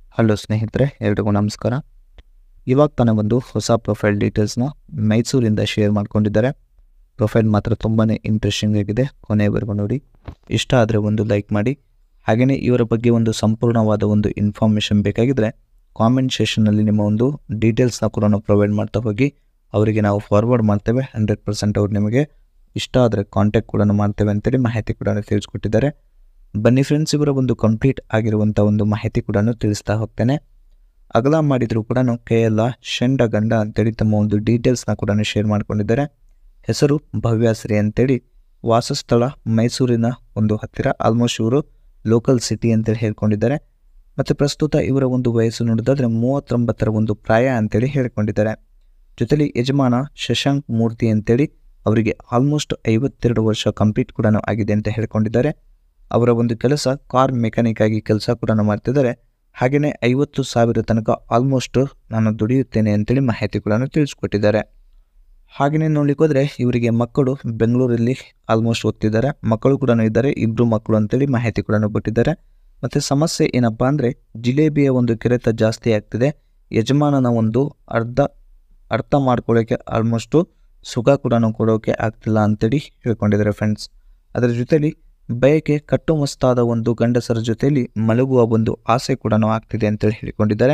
hello ಸ್ನೇಹಿತರೆ ಎಲ್ರಿಗೂ ನಮಸ್ಕಾರ ಇವಾಗ ತಾನೇ ಒಂದು ಹೊಸ ಪ್ರೊಫೈಲ್ ಡೀಟೇಲ್ಸ್ನ ಮೈಸೂರಿಂದ ಶೇರ್ ಮಾಡ್ಕೊಂಡಿದ್ದಾರೆ ಪ್ರೊಫೈಲ್ ಮಾತ್ರ ತುಂಬಾ ಇಂಟ್ರೆಸ್ಟಿಂಗ್ ಆಗಿದೆ ಕೊನೆಯವರೆಗೂ ನೋಡಿ ಇಷ್ಟ ಆದರೆ ಒಂದು ಲೈಕ್ ಮಾಡಿ ಹಾಗೆಯೇ ಇವರ ಬಗ್ಗೆ ಒಂದು ಸಂಪೂರ್ಣವಾದ ಒಂದು ಇನ್ಫಾರ್ಮೇಷನ್ ಬೇಕಾಗಿದ್ದರೆ ಕಾಮೆಂಟ್ ಸೆಷನ್ನಲ್ಲಿ ನಿಮ್ಮ ಒಂದು ಡೀಟೇಲ್ಸ್ನ ಕೂಡ ಪ್ರೊವೈಡ್ ಮಾಡ್ತಾ ಹೋಗಿ ಅವರಿಗೆ ನಾವು ಫಾರ್ವರ್ಡ್ ಮಾಡ್ತೇವೆ ಹಂಡ್ರೆಡ್ ಪರ್ಸೆಂಟ್ ಅವ್ರು ನಿಮಗೆ ಇಷ್ಟ ಆದರೆ ಕಾಂಟ್ಯಾಕ್ಟ್ ಕೂಡ ಮಾಡ್ತೇವೆ ಅಂತೇಳಿ ಮಾಹಿತಿ ಕೂಡ ತಿಳಿಸ್ಕೊಟ್ಟಿದ್ದಾರೆ ಬನ್ನಿ ಫ್ರೆಂಡ್ಸ್ ಇವರ ಒಂದು ಕಂಪ್ಲೀಟ್ ಆಗಿರುವಂಥ ಒಂದು ಮಾಹಿತಿ ಕೂಡ ತಿಳಿಸ್ತಾ ಹೋಗ್ತೇನೆ ಅಗಲ ಮಾಡಿದರೂ ಕೂಡ ಕೆ ಎಲ್ ಶಂಡ ಗಂಡ ಅಂತೇಳಿ ತಮ್ಮ ಒಂದು ಡೀಟೇಲ್ಸ್ನ ಕೂಡ ಶೇರ್ ಮಾಡ್ಕೊಂಡಿದ್ದಾರೆ ಹೆಸರು ಭವ್ಯಾಶ್ರೀ ಅಂತೇಳಿ ವಾಸಸ್ಥಳ ಮೈಸೂರಿನ ಒಂದು ಹತ್ತಿರ ಆಲ್ಮೋಸ್ಟ್ ಇವರು ಲೋಕಲ್ ಸಿಟಿ ಅಂತೇಳಿ ಹೇಳ್ಕೊಂಡಿದ್ದಾರೆ ಮತ್ತು ಪ್ರಸ್ತುತ ಇವರ ಒಂದು ವಯಸ್ಸು ನೋಡೋದಾದ್ರೆ ಮೂವತ್ತೊಂಬತ್ತರ ಒಂದು ಪ್ರಾಯ ಅಂತೇಳಿ ಹೇಳ್ಕೊಂಡಿದ್ದಾರೆ ಜೊತೆಲಿ ಯಜಮಾನ ಶಶಾಂಕ್ ಮೂರ್ತಿ ಅಂತೇಳಿ ಅವರಿಗೆ ಆಲ್ಮೋಸ್ಟ್ ಐವತ್ತೆರಡು ವರ್ಷ ಕಂಪ್ಲೀಟ್ ಕೂಡ ಆಗಿದೆ ಅಂತ ಹೇಳ್ಕೊಂಡಿದ್ದಾರೆ ಅವರ ಒಂದು ಕೆಲಸ ಕಾರ್ ಮೆಕ್ಯಾನಿಕ್ ಆಗಿ ಕೆಲಸ ಕೂಡ ಮಾಡ್ತಿದ್ದಾರೆ ಹಾಗೆಯೇ ಐವತ್ತು ಸಾವಿರ ತನಕ ಆಲ್ಮೋಸ್ಟ್ ನಾನು ದುಡಿಯುತ್ತೇನೆ ಅಂತೇಳಿ ಮಾಹಿತಿ ಕೂಡ ತಿಳಿಸ್ಕೊಟ್ಟಿದ್ದಾರೆ ಹಾಗೆಯೇ ನೋಡ್ಲಿಕ್ಕೆ ಹೋದರೆ ಇವರಿಗೆ ಮಕ್ಕಳು ಬೆಂಗಳೂರಲ್ಲಿ ಆಲ್ಮೋಸ್ಟ್ ಓದ್ತಿದ್ದಾರೆ ಮಕ್ಕಳು ಕೂಡ ಇದ್ದಾರೆ ಇಬ್ಬರು ಮಕ್ಕಳು ಅಂತೇಳಿ ಮಾಹಿತಿ ಕೂಡ ಕೊಟ್ಟಿದ್ದಾರೆ ಮತ್ತು ಸಮಸ್ಯೆ ಏನಪ್ಪ ಅಂದರೆ ಜಿಲೇಬಿಯ ಒಂದು ಕೆರೆತ ಜಾಸ್ತಿ ಆಗ್ತಿದೆ ಯಜಮಾನನ ಒಂದು ಅರ್ಧ ಅರ್ಥ ಮಾಡ್ಕೊಳ್ಳೋಕ್ಕೆ ಆಲ್ಮೋಸ್ಟು ಸುಖ ಕೂಡ ಕೊಡೋಕೆ ಆಗ್ತಿಲ್ಲ ಅಂತೇಳಿ ಹೇಳ್ಕೊಂಡಿದ್ದಾರೆ ಫ್ರೆಂಡ್ಸ್ ಅದರ ಜೊತೆಲಿ ಬಯಕೆ ಕಟ್ಟುಮಸ್ತಾದ ಒಂದು ಗಂಡಸರ ಜೊತೆಯಲ್ಲಿ ಮಲಗುವ ಒಂದು ಆಸೆ ಕೂಡ ಆಗ್ತಿದೆ ಅಂತೇಳಿ ಹೇಳಿಕೊಂಡಿದ್ದಾರೆ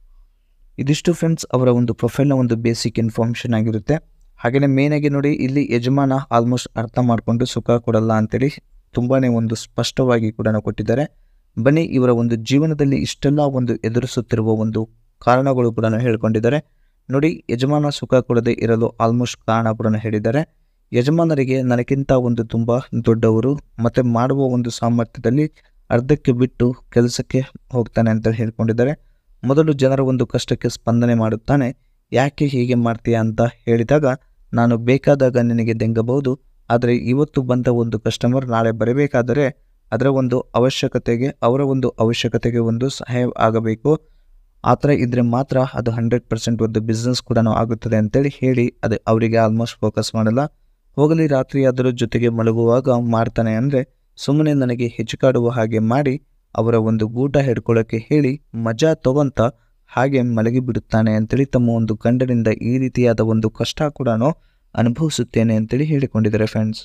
ಇದಿಷ್ಟು ಫ್ರೆಂಡ್ಸ್ ಅವರ ಒಂದು ಪ್ರೊಫೈಲ್ನ ಒಂದು ಬೇಸಿಕ್ ಇನ್ಫಾರ್ಮೇಷನ್ ಆಗಿರುತ್ತೆ ಹಾಗೆಯೇ ಮೇನಾಗಿ ನೋಡಿ ಇಲ್ಲಿ ಯಜಮಾನ ಆಲ್ಮೋಸ್ಟ್ ಅರ್ಥ ಮಾಡಿಕೊಂಡು ಸುಖ ಕೊಡಲ್ಲ ಅಂತೇಳಿ ತುಂಬಾ ಒಂದು ಸ್ಪಷ್ಟವಾಗಿ ಕೂಡ ಕೊಟ್ಟಿದ್ದಾರೆ ಬನ್ನಿ ಇವರ ಒಂದು ಜೀವನದಲ್ಲಿ ಇಷ್ಟೆಲ್ಲ ಒಂದು ಎದುರಿಸುತ್ತಿರುವ ಒಂದು ಕಾರಣಗಳು ಕೂಡ ಹೇಳ್ಕೊಂಡಿದ್ದಾರೆ ನೋಡಿ ಯಜಮಾನ ಸುಖ ಕೊಡದೆ ಇರಲು ಆಲ್ಮೋಸ್ಟ್ ಕಾರಣ ಕೂಡ ಹೇಳಿದ್ದಾರೆ ಯಜಮಾನರಿಗೆ ನನಗಿಂತ ಒಂದು ತುಂಬ ದೊಡ್ಡವರು ಮತ್ತು ಮಾಡುವ ಒಂದು ಸಾಮರ್ಥ್ಯದಲ್ಲಿ ಅರ್ಧಕ್ಕೆ ಬಿಟ್ಟು ಕೆಲಸಕ್ಕೆ ಹೋಗ್ತಾನೆ ಅಂತ ಹೇಳ್ಕೊಂಡಿದ್ದಾರೆ ಮೊದಲು ಜನರ ಒಂದು ಕಷ್ಟಕ್ಕೆ ಸ್ಪಂದನೆ ಮಾಡುತ್ತಾನೆ ಯಾಕೆ ಹೀಗೆ ಮಾಡ್ತೀಯಾ ಅಂತ ಹೇಳಿದಾಗ ನಾನು ಬೇಕಾದಾಗ ನಿನಗೆ ದೆಂಗಬಹುದು ಆದರೆ ಇವತ್ತು ಬಂದ ಒಂದು ಕಸ್ಟಮರ್ ನಾಳೆ ಬರಬೇಕಾದರೆ ಅದರ ಒಂದು ಅವಶ್ಯಕತೆಗೆ ಅವರ ಒಂದು ಅವಶ್ಯಕತೆಗೆ ಒಂದು ಸಹಾಯ ಆಗಬೇಕು ಆ ಥರ ಇದ್ದರೆ ಮಾತ್ರ ಅದು ಹಂಡ್ರೆಡ್ ಪರ್ಸೆಂಟ್ ಒಂದು ಬಿಸ್ನೆಸ್ ಕೂಡ ಆಗುತ್ತದೆ ಅಂತೇಳಿ ಹೇಳಿ ಅದು ಅವರಿಗೆ ಆಲ್ಮೋಸ್ಟ್ ಫೋಕಸ್ ಮಾಡಲ್ಲ ಹೋಗಲಿ ರಾತ್ರಿ ಅದರ ಜೊತೆಗೆ ಮಲಗುವಾಗ ಮಾಡ್ತಾನೆ ಅಂದರೆ ಸುಮ್ಮನೆ ನನಗೆ ಹೆಚ್ಚುಕಾಡುವ ಹಾಗೆ ಮಾಡಿ ಅವರ ಒಂದು ಗೂಟ ಹಿಡ್ಕೊಳ್ಳೋಕ್ಕೆ ಹೇಳಿ ಮಜಾ ತಗೊಂತ ಹಾಗೆ ಮಲಗಿ ಬಿಡುತ್ತಾನೆ ಅಂತೇಳಿ ತಮ್ಮ ಒಂದು ಗಂಡನಿಂದ ಈ ರೀತಿಯಾದ ಒಂದು ಕಷ್ಟ ಕೂಡ ಅನುಭವಿಸುತ್ತೇನೆ ಅಂತೇಳಿ ಹೇಳಿಕೊಂಡಿದ್ದಾರೆ ಫ್ರೆಂಡ್ಸ್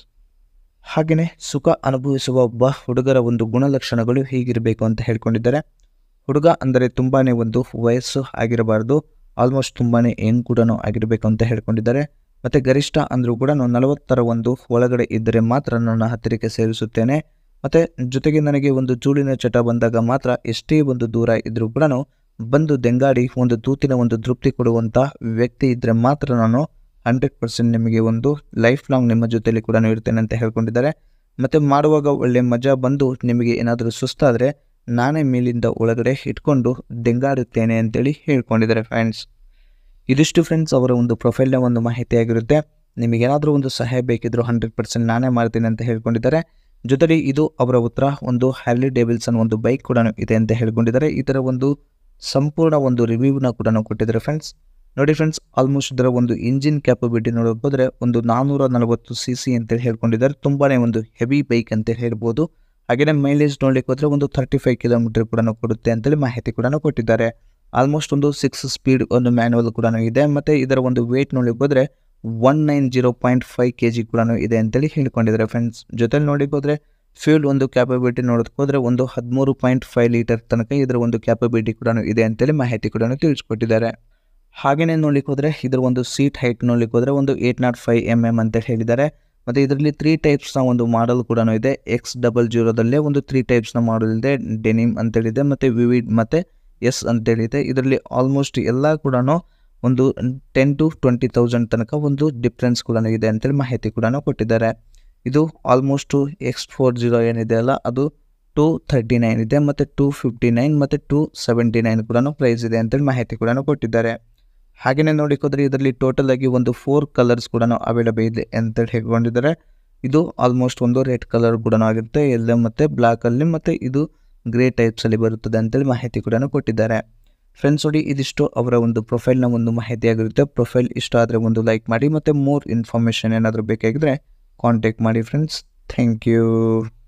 ಹಾಗೆಯೇ ಸುಖ ಅನುಭವಿಸುವ ಒಬ್ಬ ಹುಡುಗರ ಒಂದು ಗುಣಲಕ್ಷಣಗಳು ಹೀಗಿರಬೇಕು ಅಂತ ಹೇಳ್ಕೊಂಡಿದ್ದಾರೆ ಹುಡುಗ ಅಂದರೆ ತುಂಬಾ ಒಂದು ವಯಸ್ಸು ಆಗಿರಬಾರ್ದು ಆಲ್ಮೋಸ್ಟ್ ತುಂಬಾ ಯಂಗ್ ಕೂಡ ಆಗಿರಬೇಕು ಅಂತ ಹೇಳ್ಕೊಂಡಿದ್ದಾರೆ ಮತ್ತು ಗರಿಷ್ಠ ಅಂದರೂ ಕೂಡ ನಲವತ್ತರ ಒಂದು ಒಳಗಡೆ ಇದ್ದರೆ ಮಾತ್ರ ನನ್ನ ಹತ್ತಿರಕ್ಕೆ ಸೇರಿಸುತ್ತೇನೆ ಮತ್ತು ಜೊತೆಗೆ ನನಗೆ ಒಂದು ಚೂಳಿನ ಚಟ ಬಂದಾಗ ಮಾತ್ರ ಎಷ್ಟೇ ಒಂದು ದೂರ ಇದ್ದರೂ ಕೂಡ ಬಂದು ದೆಂಗಾಡಿ ಒಂದು ತೂತಿನ ಒಂದು ತೃಪ್ತಿ ಕೊಡುವಂಥ ವ್ಯಕ್ತಿ ಇದ್ದರೆ ಮಾತ್ರ ನಾನು ಹಂಡ್ರೆಡ್ ಪರ್ಸೆಂಟ್ ನಿಮಗೆ ಒಂದು ಲೈಫ್ ಲಾಂಗ್ ನಿಮ್ಮ ಜೊತೆಯಲ್ಲಿ ಕೂಡ ಇರ್ತೇನೆ ಅಂತ ಹೇಳ್ಕೊಂಡಿದ್ದಾರೆ ಮತ್ತು ಮಾಡುವಾಗ ಒಳ್ಳೆ ಮಜಾ ಬಂದು ನಿಮಗೆ ಏನಾದರೂ ಸುಸ್ತಾದರೆ ನಾನೇ ಮೇಲಿಂದ ಒಳಗಡೆ ಇಟ್ಕೊಂಡು ದೆಂಗಾಡುತ್ತೇನೆ ಅಂತೇಳಿ ಹೇಳ್ಕೊಂಡಿದ್ದಾರೆ ಫ್ರೆಂಡ್ಸ್ ಇದಿಷ್ಟು ಫ್ರೆಂಡ್ಸ್ ಅವರ ಒಂದು ಪ್ರೊಫೈಲ್ನ ಒಂದು ಮಾಹಿತಿಯಾಗಿರುತ್ತೆ ನಿಮಗೇನಾದರೂ ಒಂದು ಸಹಾಯ ಬೇಕಿದ್ದರೂ ಹಂಡ್ರೆಡ್ ಪರ್ಸೆಂಟ್ ನಾನೇ ಮಾಡ್ತೀನಿ ಅಂತ ಹೇಳ್ಕೊಂಡಿದ್ದಾರೆ ಜೊತೆಗೆ ಇದು ಅವರ ಉತ್ತರ ಒಂದು ಹ್ಯಾರ್ಲಿ ಡೇವಿಲ್ಸನ್ ಒಂದು ಬೈಕ್ ಕೂಡ ಇದೆ ಅಂತ ಹೇಳ್ಕೊಂಡಿದ್ದಾರೆ ಇದರ ಒಂದು ಸಂಪೂರ್ಣ ಒಂದು ರಿವ್ಯೂನ ಕೂಡ ಕೊಟ್ಟಿದ್ದಾರೆ ಫ್ರೆಂಡ್ಸ್ ನೋಡಿ ಫ್ರೆಂಡ್ಸ್ ಆಲ್ಮೋಸ್ಟ್ ಇದರ ಒಂದು ಇಂಜಿನ್ ಕ್ಯಾಪಬಿಲಿಟಿ ನೋಡೋಕೆ ಹೋದರೆ ಒಂದು ನಾನ್ನೂರ ನಲವತ್ತು ಸಿ ಸಿ ಅಂತೇಳಿ ಹೇಳ್ಕೊಂಡಿದ್ದಾರೆ ತುಂಬಾ ಒಂದು ಹೆವಿ ಬೈಕ್ ಅಂತ ಹೇಳ್ಬೋದು ಹಾಗೆಯೇ ಮೈಲೇಜ್ ನೋಡ್ಲಿಕ್ಕೆ ಹೋದರೆ ಒಂದು ತರ್ಟಿ ಫೈವ್ ಕಿಲೋಮೀಟರ್ ಕೂಡ ಕೊಡುತ್ತೆ ಅಂತೇಳಿ ಮಾಹಿತಿ ಕೂಡ ಕೊಟ್ಟಿದ್ದಾರೆ ಆಲ್ಮೋಸ್ಟ್ ಒಂದು ಸಿಕ್ಸ್ ಸ್ಪೀಡ್ ಒಂದು ಮ್ಯಾನುವಲ್ ಕೂಡ ಇದೆ ಮತ್ತು ಇದರ ಒಂದು ವೇಟ್ ನೋಡ್ಲಿಕ್ಕೆ ಹೋದರೆ one nine zero point five K G ಕೂಡ ಇದೆ ಅಂತೇಳಿ ಹೇಳ್ಕೊಂಡಿದ್ದಾರೆ ಫ್ರೆಂಡ್ಸ್ ಜೊತೆಲಿ ನೋಡ್ಲಿಕ್ಕೆ ಹೋದರೆ ಫ್ಯೂಲ್ ಒಂದು ಕ್ಯಾಪಬಿಲಿಟಿ ನೋಡೋದಕ್ಕೆ ಹೋದರೆ ಒಂದು ಹದಿಮೂರು ಪಾಯಿಂಟ್ ಫೈವ್ ಲೀಟರ್ ತನಕ ಇದರ ಒಂದು ಕ್ಯಾಪಬಿಲಿಟಿ ಕೂಡ ಇದೆ ಅಂತೇಳಿ ಮಾಹಿತಿ ಕೂಡ ತಿಳಿಸ್ಕೊಟ್ಟಿದ್ದಾರೆ ಹಾಗೆಯೇ ನೋಡ್ಲಿಕ್ಕೆ ಹೋದರೆ ಇದರ ಒಂದು ಸೀಟ್ ಹೈಟ್ ನೋಡ್ಲಿಕ್ಕೆ ಹೋದರೆ ಒಂದು eight naught five M M ಅಂತ ಹೇಳಿದ್ದಾರೆ ಮತ್ತು ಇದರಲ್ಲಿ ತ್ರೀ ಟೈಪ್ಸ್ನ ಒಂದು ಮಾಡಲ್ ಕೂಡ ಇದೆ ಎಕ್ಸ್ ಡಬಲ್ ಜೀರೋದಲ್ಲೇ ಒಂದು ತ್ರೀ ಟೈಪ್ಸ್ನ ಮಾಡಲ್ ಇದೆ ಡೆನಿಮ್ ಅಂತೇಳಿದೆ ಮತ್ತು ವಿವಿಡ್ ಮತ್ತು ಎಸ್ ಅಂತೇಳಿದೆ ಇದರಲ್ಲಿ ಆಲ್ಮೋಸ್ಟ್ ಎಲ್ಲ ಕೂಡ ಒಂದು ಟೆನ್ ಟು ಟ್ವೆಂಟಿ ತೌಸಂಡ್ ತನಕ ಒಂದು ಡಿಫ್ರೆನ್ಸ್ ಕೂಡ ಇದೆ ಅಂತೇಳಿ ಮಾಹಿತಿ ಕೂಡ ಕೊಟ್ಟಿದ್ದಾರೆ ಇದು ಆಲ್ಮೋಸ್ಟು ಎಕ್ಸ್ ಫೋರ್ ಜೀರೋ ಏನಿದೆ ಅಲ್ಲ ಅದು ಟೂ ಥರ್ಟಿ ನೈನ್ ಇದೆ ಮತ್ತು ಟೂ ಫಿಫ್ಟಿ ನೈನ್ ಮತ್ತು ಟೂ ಸೆವೆಂಟಿ ನೈನ್ ಕೂಡ ಪ್ರೈಸ್ ಇದೆ ಅಂತೇಳಿ ಮಾಹಿತಿ ಕೂಡ ಕೊಟ್ಟಿದ್ದಾರೆ ಹಾಗೆಯೇ ನೋಡಿಕ್ ಹೋದರೆ ಇದರಲ್ಲಿ ಟೋಟಲ್ ಆಗಿ ಒಂದು ಫೋರ್ ಕಲರ್ಸ್ ಕೂಡ ಅವೈಲಬಲ್ ಇದೆ ಅಂತೇಳಿ ಹೇಳ್ಕೊಂಡಿದ್ದಾರೆ ಇದು ಆಲ್ಮೋಸ್ಟ್ ಒಂದು ರೆಡ್ ಕಲರ್ ಕೂಡ ಆಗಿರುತ್ತೆ ಎಲ್ಲೋ ಮತ್ತು ಬ್ಲ್ಯಾಕಲ್ಲಿ ಮತ್ತು ಇದು ಗ್ರೇ ಟೈಪ್ಸಲ್ಲಿ ಬರುತ್ತದೆ ಅಂತೇಳಿ ಮಾಹಿತಿ ಕೂಡ ಕೊಟ್ಟಿದ್ದಾರೆ ಫ್ರೆಂಡ್ಸ್ ನೋಡಿ ಇದಿಷ್ಟು ಅವರ ಒಂದು ಪ್ರೊಫೈಲ್ನ ಒಂದು ಮಾಹಿತಿಯಾಗಿರುತ್ತೆ ಪ್ರೊಫೈಲ್ ಇಷ್ಟ ಆದರೆ ಒಂದು ಲೈಕ್ ಮಾಡಿ ಮತ್ತು ಮೋರ್ ಇನ್ಫಾರ್ಮೇಷನ್ ಏನಾದರೂ ಬೇಕಾಗಿದ್ದರೆ ಕಾಂಟ್ಯಾಕ್ಟ್ ಮಾಡಿ ಫ್ರೆಂಡ್ಸ್ ಥ್ಯಾಂಕ್ ಯು